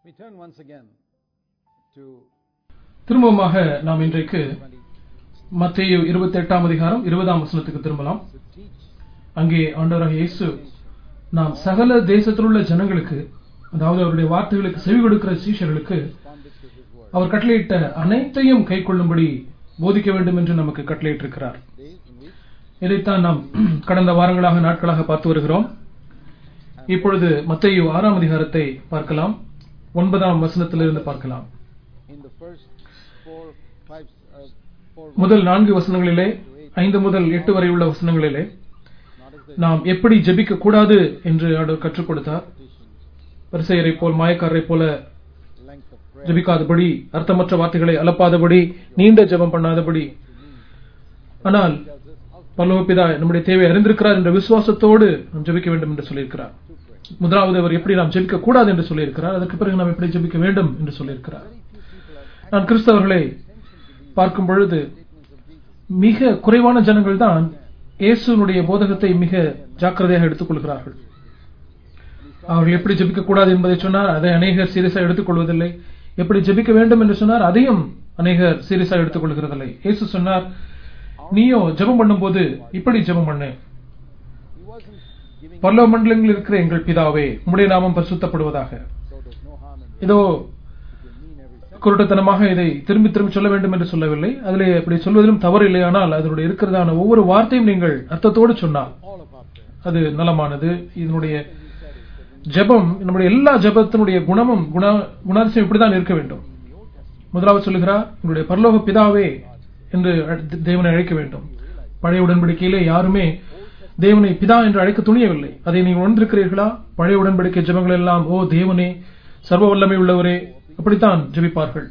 We turn once again to திரும்பமாக நாம் இன்றைக்கு மத்தேயு இருபத்தி எட்டாம் அதிகாரம் இருபதாம் வசனத்துக்கு திரும்பலாம் to teach அங்கே ஆண்டவராக இயேசு நாம் சகல தேசத்தில் உள்ள ஜனங்களுக்கு அதாவது அவருடைய வார்த்தைகளுக்கு செவி கொடுக்கிற சீஷர்களுக்கு responded to his word. அவர் கட்டளையிட்ட அனைத்தையும் கை கொள்ளும்படி போதிக்க வேண்டும் என்று நமக்கு கட்டளையிட்டிருக்கிறார் Days in which இதைத்தான் நாம் கடந்த வாரங்களாக நாட்களாக பார்த்து வருகிறோம் இப்பொழுது மத்தேயு ஆறாம் அதிகாரத்தை பார்க்கலாம் ஒன்பதாம் வசனத்திலிருந்து பார்க்கலாம் in the first four, five, uh, four முதல் நான்கு வசனங்களிலே ஐந்து முதல் எட்டு வரை உள்ள வசனங்களிலே not as the நாம் எப்படி ஜெபிக்க கூடாது என்று ஆண்டவர் கற்றுக் கொடுத்தார் petitions, பரிசெயரை போல் மாயக்காரரை போல length of prayer, ஜெபிக்காதபடி அர்த்தமற்ற வார்த்தைகளை அலப்பாதபடி நீண்ட ஜெபம் பண்ணாதபடி ஆனால் tells us how பல்லவபிதா நம்முடைய தேவை அறிந்திருக்கிறார் என்ற விசுவாசத்தோடு நாம் ஜெபிக்க வேண்டும் என்று சொல்லியிருக்கிறார் to pray. முதலாவது அவர் எப்படி நாம் ஜெபிக்க கூடாது என்று சொல்லியிருக்கிறார் அதற்கு பிறகு நாம் எப்படி ஜெபிக்க வேண்டும் என்று சொல்லியிருக்கிறார் Very few people have நான் கிறிஸ்தவர்களை பார்க்கும் பொழுது statements of Jesus. மிக குறைவான ஜனங்கள் தான் இயேசுனுடைய போதகத்தை மிக ஜாக்கிரதையாக எடுத்துக்கொள்கிறார்கள் அவர்கள் எப்படி ஜெபிக்க கூடாது என்பதை சொன்னார் அதை அநேகர் சீரியஸாக எடுத்துக்கொள்வதில்லை எப்படி ஜெபிக்க வேண்டும் என்று சொன்னார் அதையும் அநேகர் சீரியஸாக எடுத்துக்கொள்கிறதில்லை இயேசு சொன்னார் நீயோ ஜெபம் பண்ணும்போது இப்படி ஜெபம் பண்ணு He wasn't giving பல்லவ மண்டலங்களில் இருக்கிற எங்கள் பிதாவே உம்முடைய நாமம் பரிசுத்தப்படுவதாக so there's no harm in இதோ you can mean every sentence. குருட்டத்தனமாக இதை திரும்பி திரும்பி சொல்ல வேண்டும் என்று சொல்லவில்லை அதிலே அப்படி சொல்வதிலும் தவறு இல்லை ஆனால் அதனுடைய இருக்கிறதான ஒவ்வொரு வார்த்தையும் நீங்கள் அர்த்தத்தோடு சொன்னால் All of our prayer. அது நலமானது இதனுடைய ஜெபம் நம்முடைய எல்லா ஜெபத்தினுடைய குணமும் குண குணாதிசயம் இப்படிதான் இருக்க வேண்டும் முதலாவது சொல்லுகிறார் உங்களுடைய பரலோக பிதாவே என்று அழைத்து தேவனை அழைக்க வேண்டும் பழைய உடன்படிக்கையிலே யாருமே தேவனை பிதா என்று அழைக்க துணியவில்லை அதை நீங்கள் உணர்ந்திருக்கிறீர்களா பழைய உடன்படிக்கை ஜெபங்கள் எல்லாம் ஓ தேவனே சர்வ வல்லமை உள்ளவரே அப்படித்தான் ஜெபிப்பார்கள்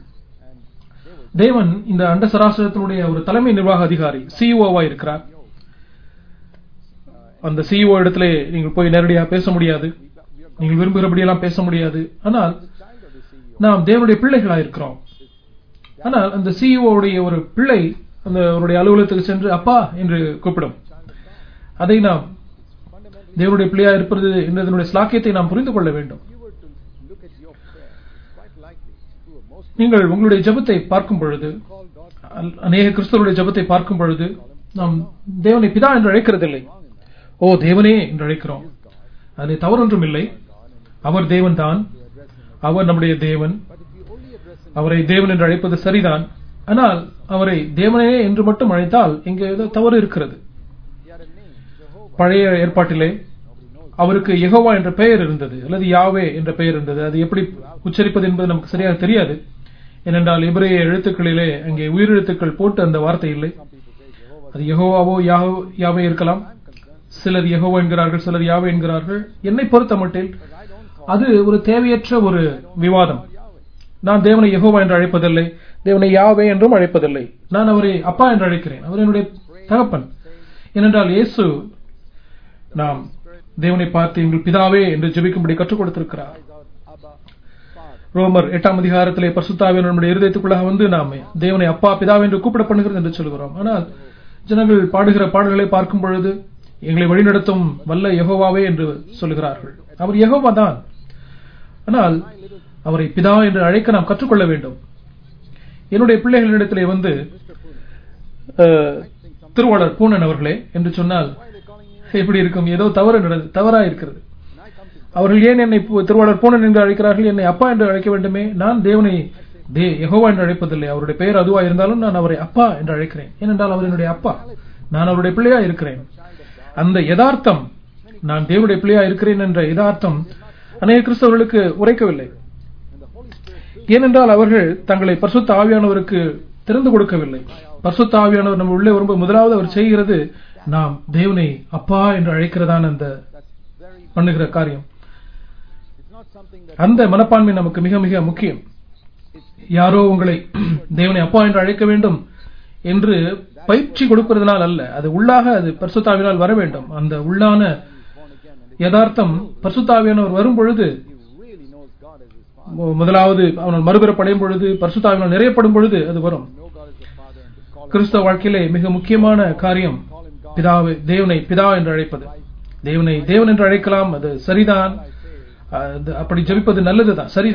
தேவன் இந்த அண்ட சராசரத்தினுடைய ஒரு தலைமை நிர்வாக அதிகாரி சிஇஓவா இருக்கிறார் அந்த சிஇஓ இடத்துல நீங்கள் போய் நேரடியாக பேச முடியாது நீங்கள் விரும்புகிறபடியெல்லாம் பேச முடியாது ஆனால் நாம் தேவனுடைய பிள்ளைகளாக இருக்கிறோம் ஆனால் அந்த சிஇஓ உடைய ஒரு பிள்ளை அந்த அவருடைய அலுவலகத்துக்கு சென்று அப்பா என்று கூப்பிடும் அதை நாம் தேவனுடைய பிள்ளையா இருப்பது என்பதனுடைய ஸ்லாக்கியத்தை நாம் புரிந்து கொள்ள வேண்டும் If you were to look at your prayer, it's quite likely, true of most நீங்கள் உங்களுடைய ஜெபத்தை பார்க்கும் பொழுது call God அல்- அநேக கிறிஸ்தவருடைய ஜெபத்தை பார்க்கும் பொழுது நாம் தேவனை பிதா என்று அழைக்கிறதில்லை ஓ தேவனே என்று அழைக்கிறோம் அதில் தவறொன்றும் இல்லை அவர் தேவன் தான் அவர் நம்முடைய தேவன் But if you only address Him, அவரை தேவன் என்று அழைப்பது சரிதான் ஆனால் அவரை தேவனே என்று மட்டும் அழைத்தால் இங்கே ஏதோ தவறு இருக்கிறது He had a name, Jehovah. பழைய ஏற்பாட்டிலே Nobody knows. அவருக்கு யெகோவா என்ற பெயர் இருந்தது அல்லது யாவே என்ற பெயர் இருந்தது அது எப்படி உச்சரிப்பது என்பது நமக்கு சரியாக தெரியாது ஏனென்றால் எபிரேய எழுத்துக்களிலே அங்கே உயிரெழுத்துக்கள் போட்டு அந்த வார்த்தை இல்லை Some people say Jehovah. அது யெகோவாவோ யாவோ- யாவே இருக்கலாம் I'm concerned, சிலர் யெகோவா என்கிறார்கள் சிலர் யாவே என்கிறார்கள் என்னை பொறுத்த மட்டில் but I don't call அது ஒரு தேவையற்ற ஒரு விவாதம் Yahweh. நான் தேவனை யெகோவா என்று அழைப்பதில்லை தேவனை யாவே என்றும் அழைப்பதில்லை நான் அவரை அப்பா என்று அழைக்கிறேன் அவர் என்னுடைய தகப்பன் ஏனென்றால் இயேசு நாம் தேவனை பார்த்து எங்கள் பிதாவே என்று ஜெபிக்கும்படி கற்றுக் கொடுத்திருக்கிறார் Cries out, Abba, Father. ரோமர் எட்டாம் அதிகாரத்திலே பரிசுத்தாவே நம்முடைய இருதயத்துக்குள்ளாக வந்து நாம் தேவனை அப்பா பிதாவே என்று கூப்பிட பண்ணுகிறது என்று சொல்கிறோம் ஆனால் ஜனங்கள் பாடுகிற பாடல்களை பார்க்கும் பொழுது எங்களை வழிநடத்தும் வல்ல யெகோவாவே என்று சொல்லுகிறார்கள் அவர் யெகோவா தான் ஆனால் அவரை பிதா என்று அழைக்க நாம் கற்றுக்கொள்ள வேண்டும் என்னுடைய பிள்ளைகளிடத்திலே வந்து அஹ், திருவாளர் பூனன் அவர்களே என்று சொன்னால் Why are they calling me? எப்படி இருக்கும் ஏதோ தவறு நடந்து தவறா இருக்கிறது And I come to அவர்கள் ஏன் என்னை பு- திருவாளர் பூனன் என்று அழைக்கிறார்கள் என்னை அப்பா என்று அழைக்க வேண்டுமே நான் தேவனை தே யெகோவா என்று அழைப்பதில்லை அவருடைய பெயர் அதுவா இருந்தாலும் நான் அவரை அப்பா என்று அழைக்கிறேன் ஏனென்றால் அவர் என்னுடைய அப்பா நான் அவருடைய பிள்ளையா இருக்கிறேன் அந்த யதார்த்தம் நான் தேவனுடைய பிள்ளையா இருக்கிறேன் என்ற யதார்த்தம் அநேக கிறிஸ்தவர்களுக்கு உரைக்கவில்லை and the Holy Spirit ஏனென்றால் அவர்கள் தங்களை பரிசுத்த ஆவியானவருக்கு திறந்து கொடுக்கவில்லை பரிசுத்த ஆவியானவர் நம்ம உள்ளே வரும்போது முதலாவது அவர் செய்கிறது நாம் தேவனை அப்பா என்று அழைக்கிறதான அந்த that's very பண்ணுகிற காரியம் it's not something that அந்த மனப்பான்மை நமக்கு மிக மிக முக்கியம் யாரோ உங்களை தேவனை அப்பா என்று அழைக்க வேண்டும் என்று பயிற்சி கொடுப்பதனால் அல்ல அது உள்ளாக அது பரிசுத்தாவினால் வர வேண்டும் அந்த உள்ளான born again and யதார்த்தம் பரிசுத்தாவியானவர் வரும் பொழுது he really knows God as his father. மு- முதலாவது அவனால் மறுபிறப்படையும் பொழுது பரிசுத்தாவினால் நிறையப்படும் பொழுது அது வரும் Know God as the father and to call him கிறிஸ்தவ வாழ்க்கையிலே மிக முக்கியமான காரியம் call him God. பிதாவை தேவனை பிதா என்று அழைப்பது தேவனை தேவன் என்று அழைக்கலாம் அது சரிதான் I say அது அப்படி ஜெபிப்பது நல்லதுதான் சரிதான் praying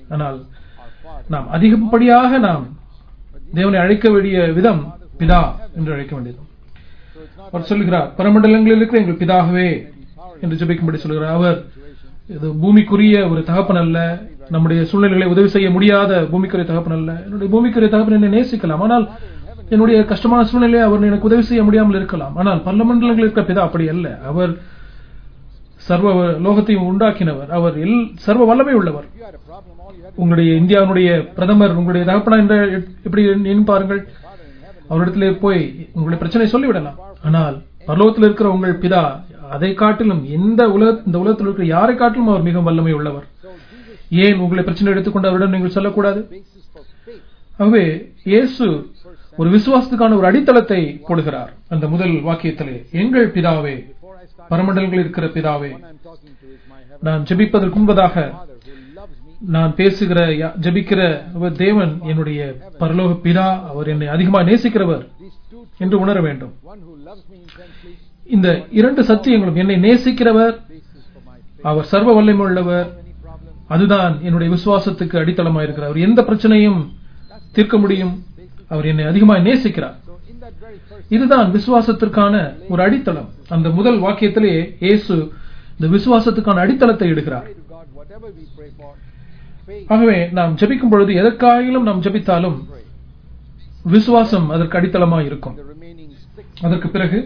ஆனால் our Father. நாம் அதிகப்படியாக நாம் தேவனை அழைக்க வேண்டிய விதம் பிதா என்று அழைக்க வேண்டியது So it's not அவர் சொல்லுகிறார் பரமண்டலங்களில் இருக்கிற எங்கள் பிதாகவே என்று ஜெபிக்கும்படி சொல்கிறார் அவர் இது பூமிக்குரிய ஒரு தகப்பன் அல்ல நம்முடைய சூழ்நிலைகளை உதவி செய்ய முடியாத பூமிக்குரிய தகப்பன் அல்ல என்னுடைய பூமிக்குரிய தகப்பன் என்னை நேசிக்கலாம் ஆனால் என்னுடைய கஷ்டமான சூழ்நிலையை அவர் எனக்கு உதவி செய்ய முடியாமல் இருக்கலாம் ஆனால் பரமண்டலங்களில் இருக்கிற பிதா அப்படி அல்ல அவர் சர்வ லோகத்தையும் உண்டாக்கினவர் அவர் எல் சர்வ வல்லமை உள்ளவர் If you had a problem, all you had to உங்களுடைய இந்தியாவுடைய பிரதமர் உங்களுடைய தகப்பனா என்ற எப்படி எண்ணி பாருங்கள் do Father in heaven. அவரிடத்திலே போய் உங்களுடைய பிரச்சனை சொல்லிவிடலாம் ஆனால் பரலோகத்தில் இருக்கிற உங்கள் பிதா அதை காட்டிலும் எந்த உலக இந்த உலகத்தில் இருக்கிற யாரை காட்டிலும் அவர் மிகவும் வல்லமை உள்ளவர் So Jesus' ஏன் உங்களை பிரச்சனை எடுத்துக்கொண்டு அவரிடம் நீங்கள் சொல்லக்கூடாது basis for faith. ஆகவே இயேசு ஒரு விசுவாசத்துக்கான ஒரு அடித்தளத்தை போடுகிறார் அந்த முதல் வாக்கியத்திலே எங்கள் பிதாவே Before I start, பரமண்டலங்களில் இருக்கிற பிதாவே one I'm talking to is my heavenly நான் ஜெபிப்பதற்கு முன்பதாக Father who loves me. நான் பேசுகிற யா- ஜெபிக்கிற அவர் தேவன் என்னுடைய பரலோக பிதா அவர் என்னை அதிகமாக நேசிக்கிறவர் These two, என்று உணர வேண்டும் one who loves me intensely, இந்த இரண்டு சத்தியங்களும் என்னை நேசிக்கிறவர் basis for my faith. அவர் சர்வ வல்லமை உள்ளவர் Any problem? அதுதான் என்னுடைய விசுவாசத்துக்கு அடித்தளமாக இருக்கிறார் அவர் எந்த பிரச்சனையும் தீர்க்க முடியும் அவர் என்னை அதிகமாக நேசிக்கிறார் So in that very first இதுதான் விசுவாசத்திற்கான ஒரு அடித்தளம் அந்த முதல் வாக்கியத்திலே இயேசு இந்த விசுவாசத்துக்கான அடித்தளத்தை இடுகிறார் pray to God, whatever we pray for, faith ஆகவே நாம் ஜெபிக்கும் பொழுது எதற்காகிலும் நாம் ஜெபித்தாலும் pray. விசுவாசம் அதற்கு அடித்தளமாக இருக்கும் The remaining six அதற்கு பிறகு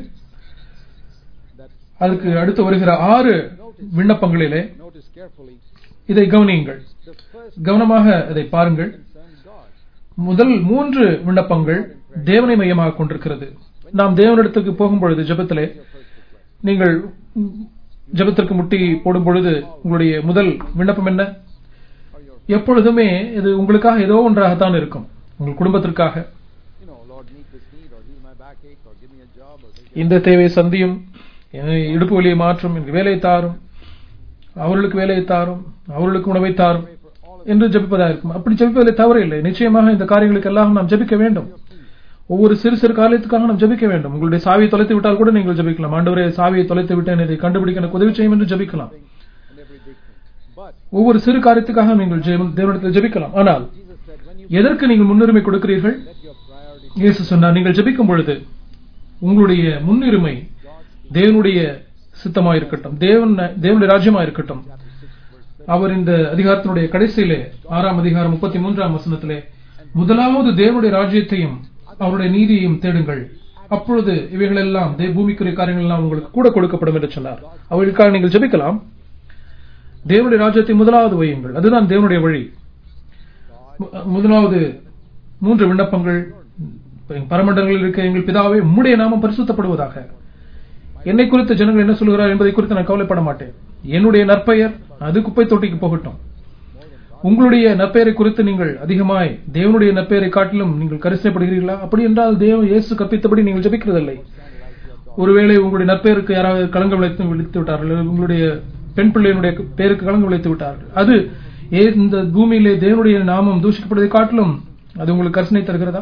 that அதுக்கு அடுத்து வருகிற ஆறு விண்ணப்பங்களிலே notice carefully. இதை கவனியுங்கள் The first கவனமாக அதை பாருங்கள் concerns God. முதல் மூன்று விண்ணப்பங்கள் தேவனை மையமாக கொண்டிருக்கிறது நாம் தேவனிடத்துக்கு போகும் பொழுது ஜெபத்திலே Your first request. நீங்கள் ம், ஜெபத்திற்கு முட்டி போடும் பொழுது உங்களுடைய முதல் விண்ணப்பம் என்ன Or your, எப்பொழுதுமே இது உங்களுக்காக ஏதோ ஒன்றாகத்தான் இருக்கும் உங்கள் குடும்பத்திற்காக you know, Lord, meet this need, or heal my backache, or give me a job, or take care இந்த தேவையை சந்தியும் என் இடுப்பு வலியை மாற்றும் எனக்கு வேலையை தாரும் அவர்களுக்கு வேலையை தாரும் அவர்களுக்கு உணவை தாரும் pray for all of என்று ஜெபிப்பதாக இருக்கும் அப்படி ஜெபிப்பதில் தவறு இல்லை நிச்சயமாக இந்த காரியங்களுக்கு எல்லாம் நாம் ஜெபிக்க வேண்டும் ஒவ்வொரு சிறு சிறு காரியத்துக்காக நாம் ஜெபிக்க வேண்டும் உங்களுடைய சாவியை தொலைத்து விட்டால் கூட நீங்கள் ஜெபிக்கலாம் ஆண்டவரே சாவியை தொலைத்து விட்டேன் இதை கண்டுபிடிக்க எனக்கு உதவி செய்யும் என்று ஜெபிக்கலாம் and every big thing. But ஒவ்வொரு சிறு காரியத்துக்காக நீங்கள் ஜெப- தேவனிடத்தில் ஜெபிக்கலாம் ஆனால் Jesus said, when you எதற்கு நீங்கள் முன்னுரிமை கொடுக்கிறீர்கள் let your priority இயேசு சொன்னார் நீங்கள் ஜெபிக்கும் பொழுது உங்களுடைய முன்னுரிமை God's தேவனுடைய சித்தமா இருக்கட்டும் தேவன் தேவனுடைய ராஜ்யமா இருக்கட்டும் chapter 6, verse 7. அவர் இந்த அதிகாரத்தினுடைய கடைசியிலே ஆறாம் அதிகாரம் முப்பத்தி மூன்றாம் வசனத்திலே முதலாவது தேவனுடைய ராஜ்யத்தையும் அவருடைய நீதியையும் தேடுங்கள் அப்பொழுது இவைகளெல்லாம் தே பூமிக்குரிய காரியங்கள் எல்லாம் உங்களுக்கு கூட கொடுக்கப்படும் என்று சொன்னார் அவர்களுக்காக நீங்கள் ஜெபிக்கலாம் தேவனுடைய ராஜ்யத்தை முதலாவது வையுங்கள் அதுதான் தேவனுடைய வழி மு- முதலாவது மூன்று விண்ணப்பங்கள் பரமண்டலங்களில் இருக்க எங்கள் பிதாவே உம்முடைய நாமம் பரிசுத்தப்படுவதாக என்னை குறித்து ஜனங்கள் என்ன சொல்கிறார் என்பதை குறித்து நான் கவலைப்பட மாட்டேன் என்னுடைய நற்பெயர் அது குப்பை தொட்டிக்கு போகட்டும் உங்களுடைய நற்பெயரை குறித்து நீங்கள் அதிகமாய் தேவனுடைய நற்பெயரை காட்டிலும் நீங்கள் கரிசனைப்படுகிறீர்களா அப்படி என்றால் தேவ இயேசு கற்பித்தபடி நீங்கள் ஜெபிக்கிறதில்லை ஒருவேளை உங்களுடைய நற்பெயருக்கு யாராவது களங்கம் விளைத்து விழித்து விட்டார்கள் அல்லது உங்களுடைய பெண் பிள்ளையினுடைய பெயருக்கு களங்கம் விளைத்து விட்டார்கள் அது ஏ இந்த பூமியிலே தேவனுடைய நாமம் தூஷிக்கப்படுவதை காட்டிலும் அது உங்களுக்கு கரிசனை தருகிறதா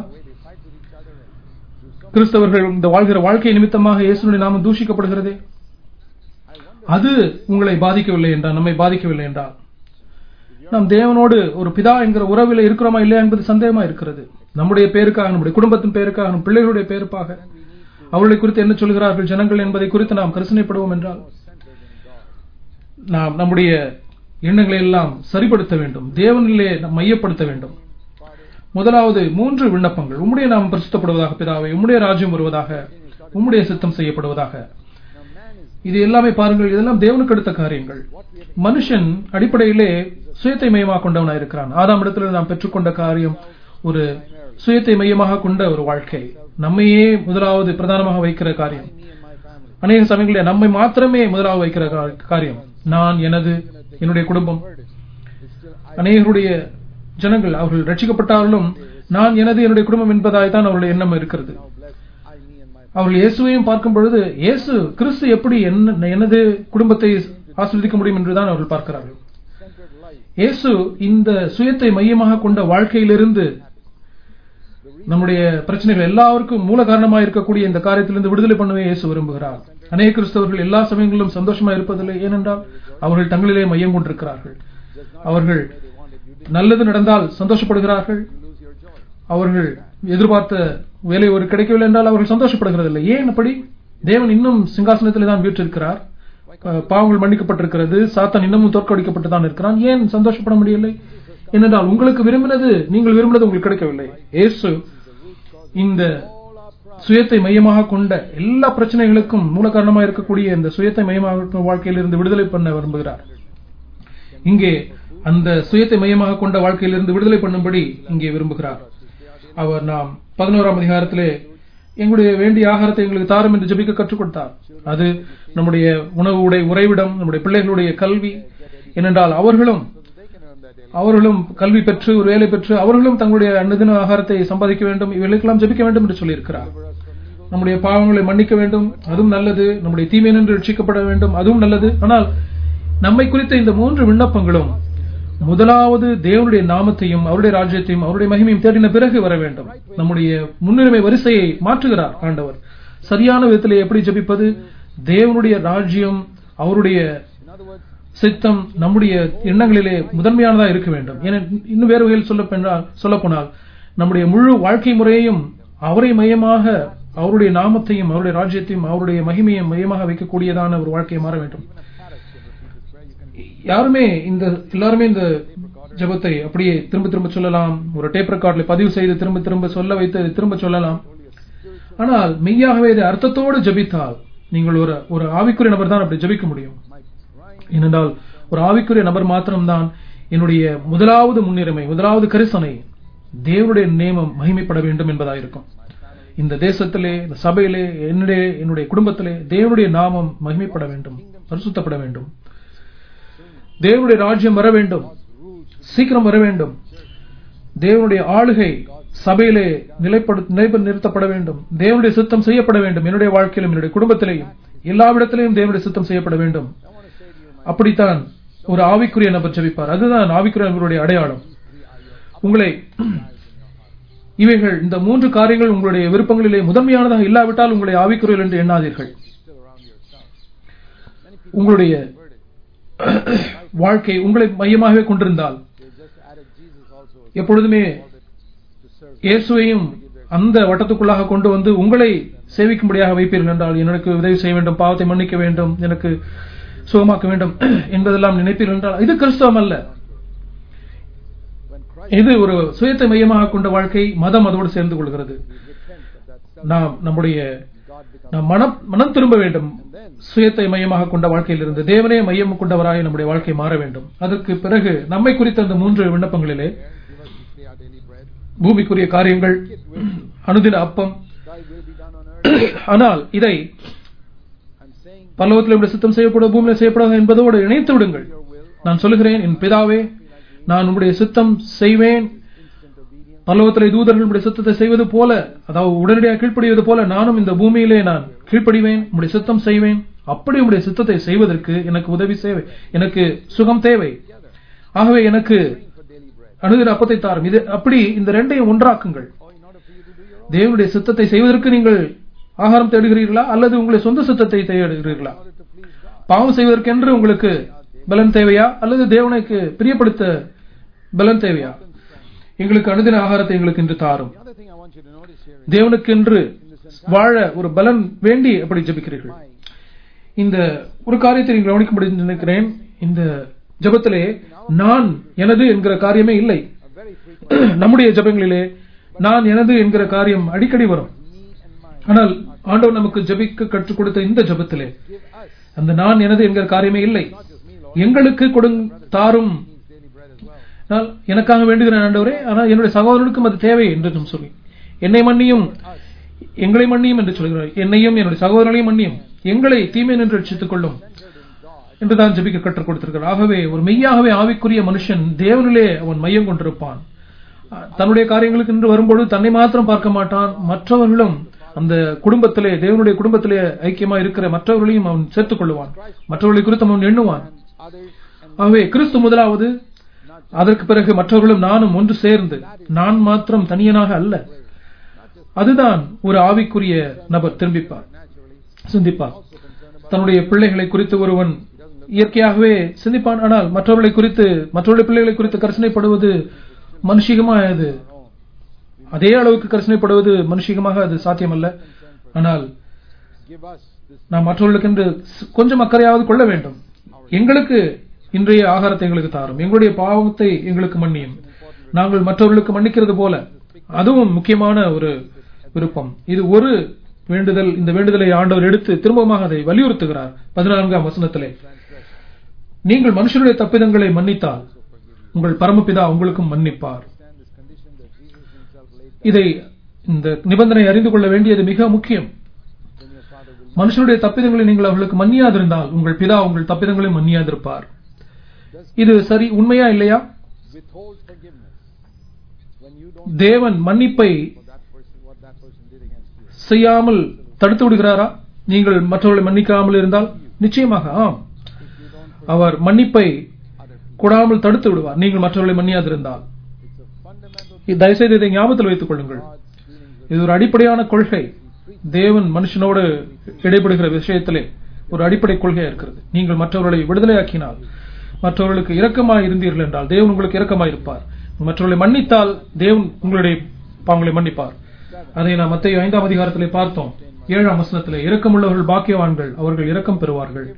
They fight with each other and do so கிறிஸ்தவர்கள் இந்த வாழ்கிற வாழ்க்கை நிமித்தமாக இயேசுனுடைய நாமம் தூஷிக்கப்படுகிறதே அது உங்களை பாதிக்கவில்லை என்றால் நம்மை பாதிக்கவில்லை என்றால் நாம் தேவனோடு ஒரு பிதா என்கிற உறவில் இருக்கிறோமா இல்லையா என்பது சந்தேகமா இருக்கிறது நம்முடைய பேருக்காக நம்முடைய குடும்பத்தின் பேருக்காக நம் பிள்ளைகளுடைய பேருக்காக அவர்களை குறித்து என்ன சொல்கிறார்கள் ஜனங்கள் என்பதை குறித்து நாம் கரிசனைப்படுவோம் என்றால் நாம் நம்முடைய எண்ணங்களை எல்லாம் சரிப்படுத்த வேண்டும் தேவனிலே நாம் மையப்படுத்த வேண்டும் முதலாவது மூன்று விண்ணப்பங்கள் உம்முடைய நாம் பரிசுத்தப்படுவதாக பிதாவை உம்முடைய ராஜ்யம் வருவதாக உம்முடைய சித்தம் செய்யப்படுவதாக Now man is இது எல்லாமே பாருங்கள் இதெல்லாம் தேவனுக்கு அடுத்த காரியங்கள் what we have மனுஷன் அடிப்படையிலே சுயத்தை மையமாக கொண்டவனாக இருக்கிறான் ஆதாம் இடத்துல நாம் பெற்றுக்கொண்ட காரியம் ஒரு சுயத்தை மையமாக கொண்ட ஒரு வாழ்க்கை நம்மையே முதலாவது பிரதானமாக வைக்கிற காரியம் me and my family. அநேக சமயங்களில் நம்மை மாத்திரமே முதலாவது வைக்கிற கா- காரியம் நான் எனது என்னுடைய குடும்பம் Word is it's still I அநேகருடைய ஜனங்கள் அவர்கள் ரட்சிக்கப்பட்டாலும் நான் எனது என்னுடைய குடும்பம் என்பதாய் தான் அவருடைய எண்ணம் இருக்கிறது now bless I me and my அவர்கள் இயேசுவையும் பார்க்கும் பொழுது இயேசு கிறிஸ்து எப்படி என்ன எனது குடும்பத்தை ஆஸ்வதிக்க முடியும் என்றுதான் அவர்கள் பார்க்கிறார்கள் centered life. இயேசு இந்த சுயத்தை மையமாக கொண்ட வாழ்க்கையிலிருந்து நம்முடைய பிரச்சனைகள் எல்லாருக்கும் மூல காரணமாக இருக்கக்கூடிய இந்த காரியத்திலிருந்து விடுதலை பண்ணவே இயேசு விரும்புகிறார் அநேக கிறிஸ்தவர்கள் எல்லா சமயங்களிலும் சந்தோஷமா இருப்பதில்லை ஏனென்றால் அவர்கள் தங்களிலே மையம் கொண்டிருக்கிறார்கள் அவர்கள் They want it நல்லது நடந்தால் சந்தோஷப்படுகிறார்கள் you lose your joy. அவர்கள் எதிர்பார்த்த வேலை ஒரு கிடைக்கவில்லை என்றால் அவர்கள் சந்தோஷப்படுகிறதில்லை ஏன் அப்படி தேவன் இன்னும் சிங்காசனத்திலே தான் வீற்றிருக்கிறார் அஹ், பாவங்கள் மன்னிக்கப்பட்டிருக்கிறது சாத்தான் இன்னமும் தோற்கடிக்கப்பட்டு தான் இருக்கிறான் ஏன் சந்தோஷப்பட முடியவில்லை ஏனென்றால் உங்களுக்கு விரும்பினது நீங்கள் விரும்பினது உங்களுக்கு கிடைக்கவில்லை இயேசு இந்த All our problems சுயத்தை மையமாக கொண்ட எல்லா பிரச்சனைகளுக்கும் மூல காரணமாக இருக்கக்கூடிய இந்த சுயத்தை மையமாக கொண்ட வாழ்க்கையிலிருந்து விடுதலை பண்ண விரும்புகிறார் இங்கே அந்த சுயத்தை மையமாக கொண்ட வாழ்க்கையிலிருந்து விடுதலை பண்ணும்படி இங்கே விரும்புகிறார் அவர் நாம் பதினோராம் அதிகாரத்திலே எங்களுடைய வேண்டிய ஆகாரத்தை எங்களுக்கு தாரும் என்று ஜெபிக்க கற்றுக் கொடுத்தார் அது நம்முடைய உணவு உடை உறைவிடம் நம்முடைய பிள்ளைகளுடைய கல்வி ஏனென்றால் அவர்களும் they can earn that daily. அவர்களும் கல்வி பெற்று ஒரு வேலை பெற்று அவர்களும் தங்களுடைய அன்னதின ஆகாரத்தை சம்பாதிக்க வேண்டும் இவைகளுக்கெல்லாம் ஜெபிக்க வேண்டும் என்று சொல்லியிருக்கிறார் Deliver us from evil. நம்முடைய பாவங்களை மன்னிக்க வேண்டும் அதுவும் நல்லது நம்முடைய தீமை நின்று ரட்சிக்கப்பட வேண்டும் அதுவும் நல்லது ஆனால் நம்மை குறித்த இந்த மூன்று விண்ணப்பங்களும் முதலாவது தேவனுடைய நாமத்தையும் அவருடைய ராஜ்யத்தையும் அவருடைய மகிமையும் தேடின பிறகு வர வேண்டும் நம்முடைய முன்னுரிமை வரிசையை மாற்றுகிறார் ஆண்டவர் சரியான விதத்திலே எப்படி ஜெபிப்பது தேவனுடைய ராஜ்யம் அவருடைய In other words, சித்தம் நம்முடைய எண்ணங்களிலே முதன்மையானதா இருக்க வேண்டும் என இன்னும் வேறு வகையில் சொல்ல சொல்ல போனால் நம்முடைய முழு வாழ்க்கை முறையையும் அவரை மையமாக அவருடைய நாமத்தையும் அவருடைய ராஜ்யத்தையும் அவருடைய மகிமையும் மையமாக வைக்கக்கூடியதான ஒரு வாழ்க்கையை மாற வேண்டும் even a parrot can repeat this prayer. You can யாருமே இந்த எல்லாருமே இந்த ஜெபத்தை அப்படியே திரும்ப திரும்ப சொல்லலாம் ஒரு டேப் ரெக்கார்ட்ல பதிவு செய்து திரும்ப திரும்ப சொல்ல வைத்து அதை திரும்ப சொல்லலாம் ஆனால் மெய்யாகவே இதை அர்த்தத்தோடு ஜெபித்தால் நீங்கள் ஒரு ஒரு ஆவிக்குரிய நபர் தான் அப்படி ஜெபிக்க முடியும் my crying ஏனென்றால் ஒரு ஆவிக்குரிய நபர் மாத்திரம்தான் என்னுடைய முதலாவது முன்னுரிமை முதலாவது கரிசனை தேவனுடைய நேமம் மகிமைப்பட வேண்டும் என்பதாயிருக்கும் இந்த தேசத்திலே இந்த சபையிலே என்னுடைய என்னுடைய குடும்பத்திலே தேவனுடைய நாமம் மகிமைப்பட வேண்டும் பரிசுத்தப்பட வேண்டும் தேவனுடைய ராஜ்யம் வர வேண்டும் சீக்கிரம் வர வேண்டும் தேவனுடைய ஆளுகை சபையிலே நிலைப்படு நிலைப்ப நிறுத்தப்பட வேண்டும் தேவனுடைய சித்தம் செய்யப்பட வேண்டும் என்னுடைய வாழ்க்கையிலும் என்னுடைய குடும்பத்திலேயும் எல்லாவிடத்திலேயும் தேவனுடைய சித்தம் செய்யப்பட வேண்டும் அப்படித்தான் ஒரு ஆவிக்குரிய நபர் ஜெபிப்பார் அதுதான் ஆவிக்குரிய நபருடைய அடையாளம் உங்களை இவைகள் இந்த மூன்று காரியங்கள் உங்களுடைய விருப்பங்களிலே முதன்மையானதாக இல்லாவிட்டால் உங்களை ஆவிக்குரியல் என்று எண்ணாதீர்கள் still around yourself. Many people உங்களுடைய converted. வாழ்க்கை உங்களை மையமாகவே கொண்டிருந்தால் They just added Jesus also எப்பொழுதுமே to serve. இயேசுவையும் அந்த வட்டத்துக்குள்ளாக கொண்டு வந்து உங்களை சேவிக்கும்படியாக வைப்பீர்கள் என்றால் எனக்கு உதவி செய்ய வேண்டும் பாவத்தை மன்னிக்க வேண்டும் எனக்கு சுகமாக்க வேண்டும் என்பதெல்லாம் நினைப்பீர்கள் என்றால் இது கிறிஸ்தவம் அல்ல When Christ இது ஒரு சுயத்தை மையமாக கொண்ட வாழ்க்கை மதம் அதோடு சேர்ந்து கொள்கிறது we repent of that self, நாம் நம்முடைய God becomes நாம் மனம் மனம் திரும்ப வேண்டும் சுயத்தை மையமாக கொண்ட வாழ்க்கையிலிருந்து தேவனே மையம் கொண்டவராய் நம்முடைய வாழ்க்கை மாற வேண்டும் அதற்கு பிறகு நம்மை குறித்த அந்த மூன்று விண்ணப்பங்களிலே give us this day our daily bread. பூமிக்குரிய காரியங்கள் அனுதின அப்பம் Thy will be done on earth. ஆனால் இதை I'm saying பல்லவத்தில் இப்படி சித்தம் செய்யப்படும் பூமியில் செய்யப்படாத என்பதோடு இணைத்து விடுங்கள் your will, நான் சொல்லுகிறேன் என் பிதாவே நான் உம்முடைய சித்தம் செய்வேன் instant obedience. பல்லவத்திலே தூதர்கள் உம்முடைய சித்தத்தை செய்வது போல அதாவது உடனடியாக கீழ்ப்படிவது போல நானும் இந்த பூமியிலே நான் கீழ்ப்படிவேன் உம்முடைய சித்தம் செய்வேன் அப்படி உம்முடைய சித்தத்தை செய்வதற்கு எனக்கு உதவி தேவை எனக்கு சுகம் தேவை ஆகவே எனக்கு Praying for daily bread. அணுகிற அப்பத்தை தாரும் இது அப்படி இந்த ரெண்டையும் ஒன்றாக்குங்கள் Or in order for you to do your own. தேவனுடைய சித்தத்தை செய்வதற்கு நீங்கள் ஆகாரம் தேடுகிறீர்களா அல்லது உங்களுடைய சொந்த சித்தத்தை தேடுகிறீர்களா In order to please God. பாவம் செய்வதற்கென்று உங்களுக்கு பலன் தேவையா அல்லது தேவனுக்கு பிரியப்படுத்த பலன் தேவையா எங்களுக்கு அனுதின ஆகாரத்தை எங்களுக்கு இன்று தாரும் The other thing I want you to notice here is தேவனுக்கென்று வாழ ஒரு பலன் வேண்டி அப்படி ஜெபிக்கிறீர்கள் my இந்த ஒரு காரியத்தை நீங்கள் கவனிக்கும்படி நினைக்கிறேன் இந்த ஜெபத்திலே நான் எனது என்கிற காரியமே இல்லை a very frequent நம்முடைய ஜெபங்களிலே நான் எனது என்கிற காரியம் அடிக்கடி வரும் me and mine. ஆனால் ஆண்டவர் நமக்கு ஜெபிக்க கற்றுக் கொடுத்த இந்த ஜெபத்திலே Give us, அந்த நான் எனது என்கிற காரியமே இல்லை not just me, Lord, எங்களுக்கு கொடுங் தாரும் needs daily bread as well. நான் எனக்காக வேண்டுகிறேன் ஆண்டவரே ஆனால் என்னுடைய சகோதரனுக்கும் அது தேவை என்று நாம் சொல்லி என்னை மன்னியும் எங்களை மன்னியும் என்று சொல்கிறார் என்னையும் என்னுடைய சகோதரனையும் மன்னியும் எங்களை தீமை என்று ரட்சித்துக் கொள்ளும் என்றுதான் ஜெபிக்க கற்றுக் கொடுத்திருக்கிறார் ஆகவே ஒரு மெய்யாகவே ஆவிக்குரிய மனுஷன் தேவனிலே அவன் மையம் கொண்டிருப்பான் அஹ் தன்னுடைய காரியங்களுக்கு என்று வரும்பொழுது தன்னை மாத்திரம் பார்க்க மாட்டான் மற்றவர்களும் அந்த குடும்பத்திலே தேவனுடைய குடும்பத்திலே ஐக்கியமா இருக்கிற மற்றவர்களையும் அவன் சேர்த்துக் கொள்ளுவான் மற்றவர்களை குறித்து அவன் எண்ணுவான் Others and ஆகவே கிறிஸ்து முதலாவது அதற்கு பிறகு மற்றவர்களும் நானும் ஒன்று சேர்ந்து நான் மாத்திரம் தனியனாக அல்ல அதுதான் ஒரு ஆவிக்குரிய நபர் திரும்பிப்பார் naturally சிந்திப்பார் also concerned about தன்னுடைய பிள்ளைகளை குறித்து ஒருவன் he doesn't இயற்கையாகவே சிந்திப்பான் ஆனால் மற்றவர்களை குறித்து மற்றவருடைய பிள்ளைகளை குறித்து கரிசனைப்படுவது மனுஷிகமானது அதே அளவுக்கு கரிசனைப்படுவது மனுஷிகமாக அது சாத்தியமல்ல ஆனால் Give us this நாம் மற்றவர்களுக்கு என்று ஸ்- கொஞ்சம் அக்கறையாவது கொள்ள வேண்டும் எங்களுக்கு இன்றைய ஆகாரத்தை எங்களுக்கு தாரும் எங்களுடைய பாவத்தை எங்களுக்கு மன்னியும் நாங்கள் மற்றவர்களுக்கு மன்னிக்கிறது போல அதுவும் முக்கியமான ஒரு விருப்பம் இது ஒரு வேண்டுதல் இந்த வேண்டுதலை ஆண்டவர் எடுத்து திரும்பமாக அதை வலியுறுத்துகிறார் பதினான்காம் வசனத்திலே நீங்கள் மனுஷருடைய தப்பிதங்களை மன்னித்தால் உங்கள் பரமபிதா உங்களுக்கும் மன்னிப்பார் understand this condition that Jesus himself laid இதை இந்த நிபந்தனை அறிந்து கொள்ள வேண்டியது மிக முக்கியம் when your father will மனுஷனுடைய தப்பிதங்களை நீங்கள் அவர்களுக்கு மன்னியாதிருந்தால் உங்கள் பிதா உங்கள் தப்பிதங்களை மன்னியாதிருப்பார் இது சரி உண்மையா இல்லையா withhold forgiveness when you don't தேவன் மன்னிப்பை for that person what that person did against you. செய்யாமல் தடுத்து விடுகிறாரா நீங்கள் மற்றவர்களை மன்னிக்காமல் இருந்தால் நிச்சயமாக ஆம் If you don't அவர் மன்னிப்பை other people. கொடாமல் தடுத்து விடுவார் நீங்கள் மற்றவர்களை மன்னியாதிருந்தால் It's a fundamental இ- தயவுசெய்து இதை ஞாபகத்தில் வைத்துக் கொள்ளுங்கள் God's dealings with இது ஒரு அடிப்படையான கொள்கை தேவன் மனுஷனோடு இடைபடுகிற விஷயத்திலே ஒரு அடிப்படை கொள்கையா இருக்கிறது நீங்கள் மற்றவர்களை விடுதலையாக்கினால் மற்றவர்களுக்கு இரக்கமாய் இருந்தீர்கள் என்றால் தேவன் உங்களுக்கு இரக்கமாய் இருப்பார் மற்றவர்களை மன்னித்தால் தேவன் உங்களுடைய பாவங்களை மன்னிப்பார் அதை நாம் மத்திய ஐந்தாம் அதிகாரத்திலே பார்த்தோம் ஏழாம் வசனத்திலே இரக்கமுள்ளவர்கள் பாக்கியவான்கள் அவர்கள் இரக்கம் பெறுவார்கள்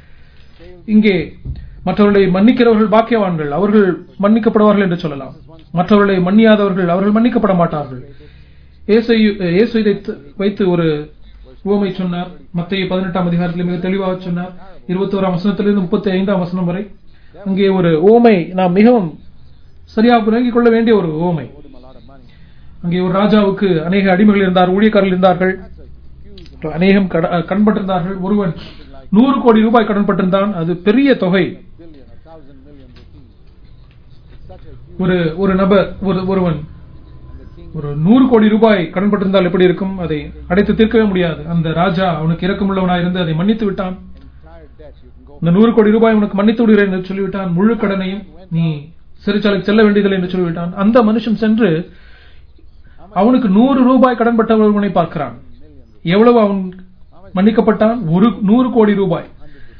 இங்கே மற்றவர்களை மன்னிக்கிறவர்கள் பாக்கியவான்கள் அவர்கள் மன்னிக்கப்படுவார்கள் என்று சொல்லலாம் மற்றவர்களை மன்னியாதவர்கள் அவர்கள் மன்னிக்கப்பட மாட்டார்கள் இயேசு இயேசு இதை த- வைத்து ஒரு உவமை சொன்னார் மத்திய பதினெட்டாம் அதிகாரத்தில் மிக தெளிவாக சொன்னார் இருபத்தோராம் வசனத்திலிருந்து முப்பத்தி ஐந்தாம் வசனம் வரை அங்கே ஒரு உவமை நாம் மிகவும் சரியாக விளங்கிக் கொள்ள வேண்டிய ஒரு உவமை owed him a lot of money. அங்கே ஒரு ராஜாவுக்கு அநேக அடிமைகள் இருந்தார் ஊழியக்காரர்கள் இருந்தார்கள் That's a huge அநேகம் கட- கடன்பட்டிருந்தார்கள் ஒருவன் நூறு கோடி ரூபாய் கடன்பட்டிருந்தான் அது பெரிய தொகை billion, a thousand million rupees. It's such a huge ஒரு ஒரு நபர் ஒரு ஒருவன் and the king ஒரு நூறு கோடி ரூபாய் கடன்பட்டிருந்தால் எப்படி இருக்கும் அதை அடைத்து தீர்க்கவே முடியாது அந்த ராஜா அவனுக்கு இரக்கமுள்ளவனாய் இருந்து அதை மன்னித்து விட்டான் entire debt you can go இந்த நூறு கோடி ரூபாய் உனக்கு மன்னித்து விடுகிறேன் என்று சொல்லிவிட்டான் முழு கடனையும் நீ சிறைச்சாலைக்கு செல்ல வேண்டியதில்லை என்று சொல்லிவிட்டான் அந்த மனுஷன் சென்று அவனுக்கு நூறு ரூபாய் கடன்பட்ட ஒருவனை பார்க்கிறான் எவ்வளவு அவன் மன்னிக்கப்பட்டான் ஒரு நூறு கோடி ரூபாய்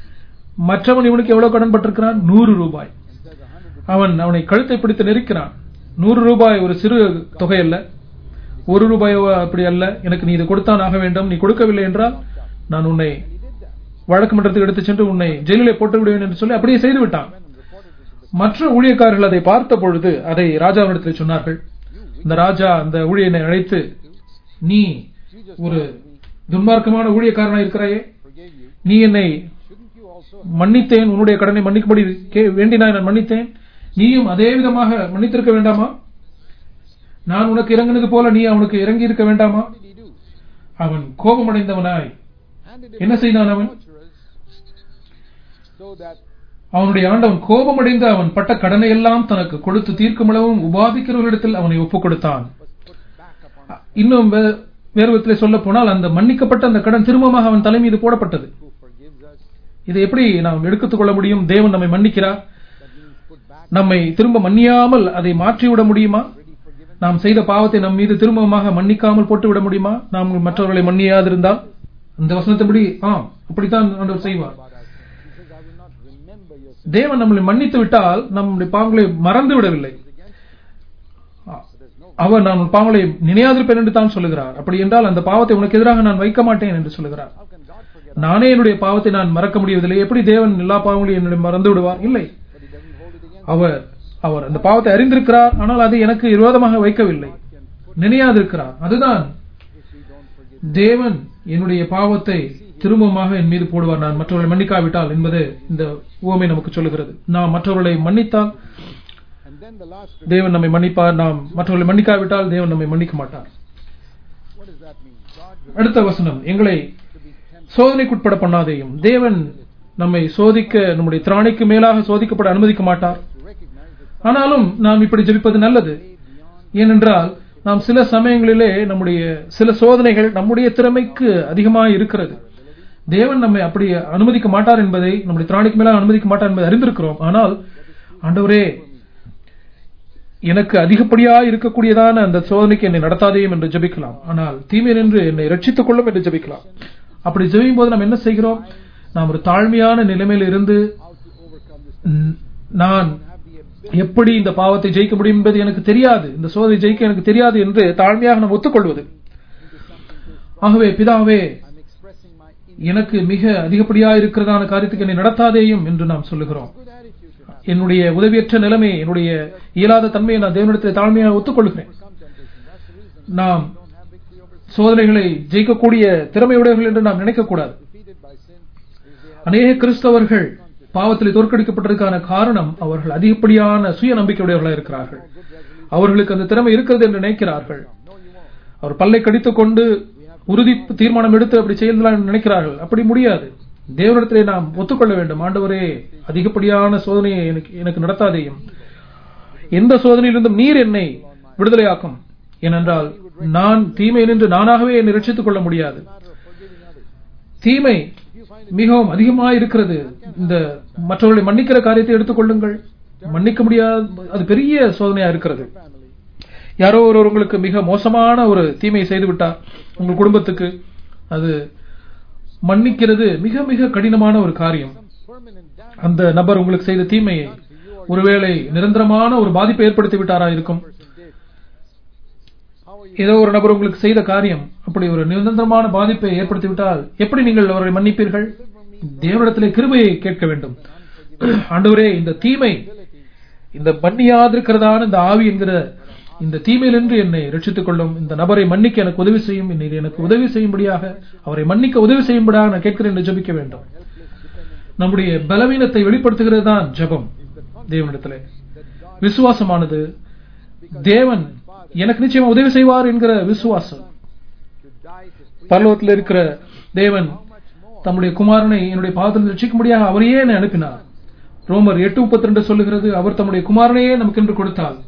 மற்றவன் இவனுக்கு எவ்வளவு கடன்பட்டிருக்கிறான் நூறு ரூபாய் and says a hundred அவன் அவனை கழுத்தை பிடித்து நெருக்கிறான் நூறு ரூபாய் ஒரு சிறு தொகை அல்ல ஒரு ரூபாயோ அப்படி அல்ல எனக்கு நீ இதை கொடுத்தான் ஆக வேண்டும் நீ கொடுக்கவில்லை என்றால் நான் உன்னை he did that வழக்கு மன்றத்துக்கு எடுத்துச் சென்று உன்னை ஜெயிலிலே போட்டு விடுவேன் என்று சொல்லி அப்படியே செய்து விட்டான் and reported it to the மற்ற ஊழியக்காரர்கள் அதை பார்த்த பொழுது அதை ராஜாவிடத்தில் சொன்னார்கள் இந்த ராஜா அந்த ஊழியனை அழைத்து நீ you just ஒரு துன்மார்க்கமான ஊழியக்காரனாய் இருக்கிறாயே forgave you நீ என்னை shouldn't you also மன்னித்தேன் உன்னுடைய கடனை மன்னிக்கும்படி கே- வேண்டினாய் நான் மன்னித்தேன் நீயும் அதே விதமாக மன்னித்திருக்க வேண்டாமா நான் உனக்கு இறங்கினது போல நீ அவனுக்கு இறங்கி இருக்க வேண்டாமா what did he do அவன் கோபமடைந்தவனாய் handed என்ன it செய்தான் அவன் torturers so that அவனுடைய ஆண்டவன் கோபமடைந்து அவன் பட்ட கடனை எல்லாம் தனக்கு கொடுத்து தீர்க்குமளவும் உபாதிக்கிறவர்களிடத்தில் அவனை ஒப்புக் கொடுத்தான் was put back upon இன்னும் வே- வேறு விதத்திலே சொல்ல போனால் அந்த மன்னிக்கப்பட்ட அந்த கடன் திரும்பமாக அவன் தலை மீது போடப்பட்டது who forgives us இதை எப்படி நாம் எடுத்துக் கொள்ள முடியும் தேவன் நம்மை மன்னிக்கிறார் that means put back நம்மை திரும்ப மன்னியாமல் அதை மாற்றிவிட முடியுமா already forgiven நாம் செய்த பாவத்தை நம் மீது திரும்பமாக மன்னிக்காமல் போட்டு விட முடியுமா நாம் மற்றவர்களை மன்னியாதிருந்தால் அந்த வசனத்தின்படி ஆம் அப்படித்தான் ஆண்டவர் செய்வார் about our sins he says I will not remember your sins தேவன் நம்மளை மன்னித்து விட்டால் நம்முடைய பாவங்களை மறந்து விடவில்லை against you so there's no அவர் நான் உன் பாவங்களை நினையாதிருப்பேன் என்று தான் சொல்லுகிறார் அப்படி என்றால் அந்த பாவத்தை உனக்கு எதிராக நான் வைக்க மாட்டேன் என்று சொல்லுகிறார் how can God forget நானே என்னுடைய பாவத்தை நான் மறக்க முடியவில்லை எப்படி தேவன் எல்லா பாவங்களையும் என்னிடம் மறந்து விடுவார் இல்லை but he doesn't hold it against அவர் அவர் அந்த பாவத்தை அறிந்திருக்கிறார் ஆனால் அதை எனக்கு விரோதமாக வைக்கவில்லை God can put நினையாதிருக்கிறார் அதுதான் if we don't forgive தேவன் என்னுடைய பாவத்தை திரும்பமாக என் மீது போடுவார் நான் மற்றவர்களை மன்னிக்காவிட்டால் என்பது இந்த உவமை நமக்கு சொல்லுகிறது நாம் மற்றவர்களை மன்னித்தால் and then the last தேவன் நம்மை மன்னிப்பார் நாம் மற்றவர்களை மன்னிக்காவிட்டால் தேவன் நம்மை மன்னிக்க மாட்டார் what does that mean God அடுத்த வசனம் எங்களை to be tempted சோதனைக்குட்பட பண்ணாதேயும் தேவன் நம்மை சோதிக்க நம்முடைய திராணிக்கு மேலாக சோதிக்கப்பட அனுமதிக்க மாட்டார் to recognize that ஆனாலும் நாம் இப்படி ஜெபிப்பது நல்லது way beyond ஏனென்றால் நாம் சில சமயங்களிலே நம்முடைய சில சோதனைகள் நம்முடைய திறமைக்கு அதிகமாக இருக்கிறது தேவன் நம்மை அப்படி அனுமதிக்க மாட்டார் என்பதை நம்முடைய திராணிக்கு மேலாக அனுமதிக்க மாட்டார் என்பதை அறிந்திருக்கிறோம் ஆனால் ஆண்டவரே எனக்கு அதிகப்படியா இருக்கக்கூடியதான அந்த சோதனைக்கு என்னை நடத்தாதேயும் என்று ஜெபிக்கலாம் ஆனால் தீமை நின்று என்னை ரட்சித்துக் கொள்ளும் என்று ஜெபிக்கலாம் அப்படி ஜெபிக்கும் போது நாம் என்ன செய்கிறோம் நாம் ஒரு தாழ்மையான நிலைமையில் இருந்து how to overcome this. ம், நான் Have the ability எப்படி இந்த பாவத்தை ஜெயிக்க முடியும் என்பது எனக்கு தெரியாது இந்த சோதனை ஜெயிக்க எனக்கு தெரியாது என்று தாழ்மையாக நாம் ஒத்துக்கொள்வது into something too ஆகவே பிதாவே I'm expressing my in- எனக்கு மிக அதிகப்படியா இருக்கிறதான காரியத்துக்கு என்னை நடத்தாதேயும் என்று நாம் சொல்லுகிறோம் good attitude to have. என்னுடைய உதவியற்ற நிலைமை என்னுடைய இயலாத தன்மையை நான் தேவனிடத்தில் தாழ்மையாக ஒத்துக்கொள்கிறேன் Overcome temptation. That's the reason நாம் we don't have victory over sin. சோதனைகளை ஜெயிக்கக்கூடிய திறமையுடையவர்கள் என்று நாம் நினைக்கக்கூடாது Defeated by sin is they have அநேக கிறிஸ்தவர்கள் பாவத்தில் தோற்கடிக்கப்பட்டதற்கான காரணம் அவர்கள் அதிகப்படியான சுய நம்பிக்கையுடையவர்களாக இருக்கிறார்கள் good resolution. அவர்களுக்கு அந்த திறமை இருக்கிறது என்று நினைக்கிறார்கள் No, you won't. அவர் பல்லை கடித்துக் கொண்டு உறுதி தீர்மானம் எடுத்து அப்படி செய்யலாம் என்று நினைக்கிறார்கள் அப்படி முடியாது தேவனிடத்திலே நாம் ஒத்துக்கொள்ள வேண்டும் ஆண்டவரே அதிகப்படியான சோதனையை எனக்கு எனக்கு நடத்தாதேயும் எந்த சோதனையிலிருந்தும் நீர் என்னை விடுதலையாக்கும் ஏனென்றால் நான் தீமை நின்று நானாகவே என்னை ரட்சித்துக் கொள்ள முடியாது Matter of forgiving others. தீமை If you find மிகவும் அதிகமாக இருக்கிறது இந்த மற்றவர்களை மன்னிக்கிற காரியத்தை எடுத்துக்கொள்ளுங்கள் மன்னிக்க முடியாத அது பெரிய சோதனையா இருக்கிறது your family, யாரோ ஒருவர் உங்களுக்கு மிக மோசமான ஒரு தீமையை செய்து விட்டார் உங்கள் குடும்பத்துக்கு அது மன்னிக்கிறது மிக மிக கடினமான ஒரு காரியம் some permanent damage அந்த நபர் உங்களுக்கு செய்த தீமையை ஒருவேளை நிரந்தரமான ஒரு பாதிப்பை ஏற்படுத்தி விட்டாரா இருக்கும் person did. How are you ஏதோ ஒரு நபர் உங்களுக்கு செய்த காரியம் அப்படி ஒரு நிரந்தரமான பாதிப்பை ஏற்படுத்தி விட்டால் எப்படி நீங்கள் அவரை மன்னிப்பீர்கள் தேவனிடத்திலே கிருபையை கேட்க வேண்டும் ஆண்டவரே இந்த தீமை இந்த மன்னியாதிருக்கிறதான இந்த ஆவி என்கிற இந்த தீமையிலிருந்து என்னை ரட்சித்துக் கொள்ளும் இந்த நபரை மன்னிக்க எனக்கு உதவி செய்யும் நீர் எனக்கு உதவி செய்யும்படியாக அவரை மன்னிக்க உதவி செய்யும்படியாக நான் கேட்கிறேன் என்று ஜெபிக்க வேண்டும் நம்முடைய பலவீனத்தை வெளிப்படுத்துகிறது தான் ஜெபம் தேவனிடத்திலே விசுவாசமானது தேவன் எனக்கு நிச்சயமா உதவி செய்வார் என்கிற விசுவாசம் to die to free பரலோகத்தில் இருக்கிற தேவன் தம்முடைய குமாரனை என்னுடைய பாதத்தில் ரட்சிக்கும்படியாக அவரையே என்னை அனுப்பினார் ரோமர் எட்டு முப்பத்தி ரெண்டு சொல்லுகிறது அவர் தம்முடைய குமாரனையே நமக்கு என்று கொடுத்தால்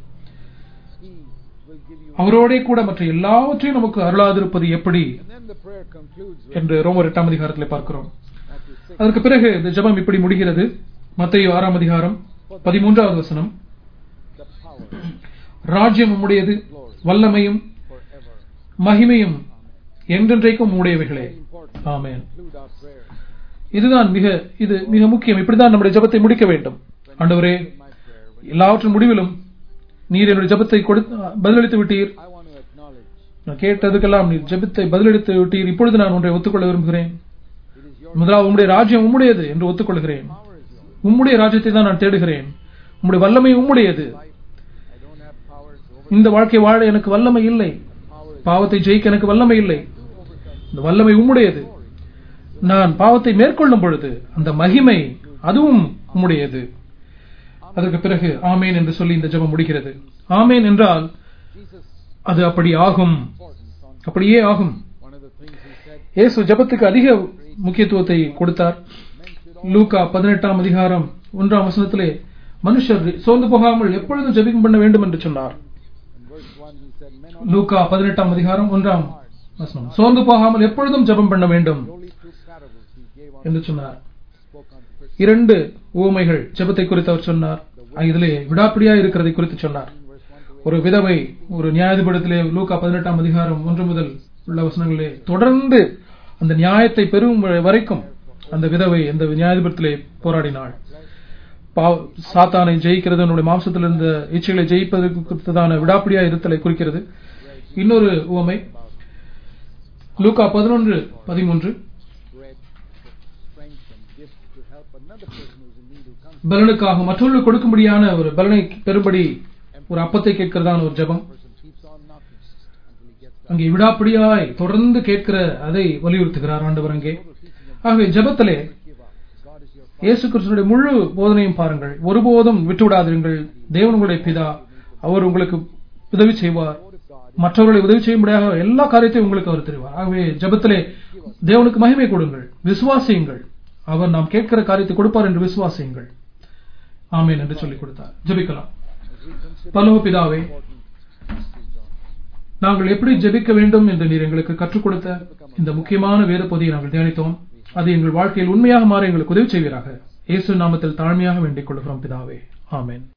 he will give you அவரோடே கூட மற்ற எல்லாவற்றையும் நமக்கு அருளாதிருப்பது எப்படி and then the prayer concludes with என்று ரோமர் எட்டாம் அதிகாரத்தில் பார்க்கிறோம் Matthew 6 அதற்கு பிறகு இந்த ஜெபம் இப்படி முடிகிறது மத்தேயு ஆறாம் அதிகாரம் பதிமூன்றாவது வசனம் the power ராஜ்யம் உம்முடையது வல்லமையும் forever மகிமையும் என்றென்றைக்கும் உடையவைகளே important amen include our prayer இதுதான் மிக இது மிக முக்கியம் இப்படிதான் நம்முடைய ஜெபத்தை முடிக்க வேண்டும் ஆண்டவரே my prayer when எல்லாவற்றின் முடிவிலும் நீர் என்னுடைய ஜெபத்தை கொடுத்து பதிலளித்து விட்டீர் I want to acknowledge நான் கேட்டதுக்கெல்லாம் நீர் ஜெபத்தை பதிலளித்து விட்டீர் இப்பொழுது நான் ஒன்றை ஒத்துக்கொள்ள விரும்புகிறேன் it is your முதலாவது உம்முடைய ராஜ்யம் உம்முடையது என்று ஒத்துக்கொள்கிறேன் power is yours உம்முடைய ராஜ்யத்தை தான் நான் தேடுகிறேன் உம்முடைய வல்லமை உம்முடையது life I don't have power to over இந்த வாழ்க்கை வாழ எனக்கு வல்லமை இல்லை power is பாவத்தை ஜெயிக்க எனக்கு வல்லமை இல்லை to overcome இந்த வல்லமை உம்முடையது நான் பாவத்தை மேற்கொள்ளும் பொழுது அந்த மகிமை அதுவும் உம்முடையது அதற்கு பிறகு ஆமேன் என்று சொல்லி இந்த ஜெபம் முடிகிறது ஆமேன் என்றால் Jesus அது அப்படி ஆகும் importance on அப்படியே ஆகும் one of the things he said இயேசு ஜெபத்துக்கு அதிக முக்கியத்துவத்தை கொடுத்தார் men should லூக்கா பதினெட்டாம் அதிகாரம் ஒன்றாம் வசனத்திலே மனுஷர் சோர்ந்து போகாமல் எப்பொழுதும் ஜெபிக்கும் பண்ண வேண்டும் என்று சொன்னார் in verse 1 he said men ought லூக்கா பதினெட்டாம் அதிகாரம் ஒன்றாம் வசனம் சோர்ந்து போகாமல் எப்பொழுதும் ஜெபம் பண்ண வேண்டும் only through parables he gave on என்று சொன்னார் spoke on the first இரண்டு ஊமைகள் ஜெபத்தை குறித்து அவர் சொன்னார் இதிலே விடாப்பிடியா இருக்கிறதை குறித்து சொன்னார் verse 1 to 8 ஒரு விதவை ஒரு நியாயாதிபடத்திலே லூக்கா பதினெட்டாம் அதிகாரம் ஒன்று முதல் உள்ள வசனங்களிலே தொடர்ந்து அந்த நியாயத்தை பெறும் வரைக்கும் அந்த விதவை அந்த நியாயாதிபடத்திலே போராடினாள் பாவ- சாத்தானை ஜெயிக்கிறது என்னுடைய மாம்சத்தில் இருந்த இச்சைகளை ஜெயிப்பதற்கு குறித்ததான விடாப்பிடியா இருத்தலை குறிக்கிறது இன்னொரு உவமை லூக்கா பதினொன்று பதிமூன்று bread strength and gifts to help another person who's in need who comes பலனுக்காக மற்றவர்களுக்கு கொடுக்கும்படியான ஒரு பலனை பெறும்படி ஒரு அப்பத்தை கேட்கிறதான ஒரு ஜெபம் person keeps on knocking until he gets அங்கே விடாப்பிடியாய் தொடர்ந்து கேட்கிற அதை வலியுறுத்துகிறார் ஆண்டவர் அங்கே ஆகவே ஜெபத்திலே give up God is your இயேசு கிறிஸ்துடைய முழு போதனையும் பாருங்கள் ஒருபோதும் விட்டுவிடாதீர்கள் தேவன் உங்களுடைய பிதா அவர் உங்களுக்கு உதவி செய்வார் word of God மற்றவர்களை உதவி செய்யும்படியாக எல்லா காரியத்தையும் உங்களுக்கு அவர் தெரிவார் ஆகவே ஜெபத்திலே தேவனுக்கு மகிமை கொடுங்கள் விசுவாசியுங்கள் அவர் நாம் கேட்கிற காரியத்தை கொடுப்பார் என்று விசுவாசியுங்கள் ஆமென் என்று சொல்லிக் கொடுத்தார் ஜெபிக்கலாம் as we consider பரலோக பிதாவே important message on நாங்கள் எப்படி ஜெபிக்க வேண்டும் என்று நீர் எங்களுக்கு கற்றுக் கொடுத்த இந்த முக்கியமான வேத பொதியை நாங்கள் தியானித்தோம் அது எங்கள் வாழ்க்கையில் உண்மையாக மாற எங்களுக்கு உதவி செய்வீராக இயேசு நாமத்தில் தாழ்மையாக வேண்டிக் கொள்கிறோம் பிதாவே ஆமென்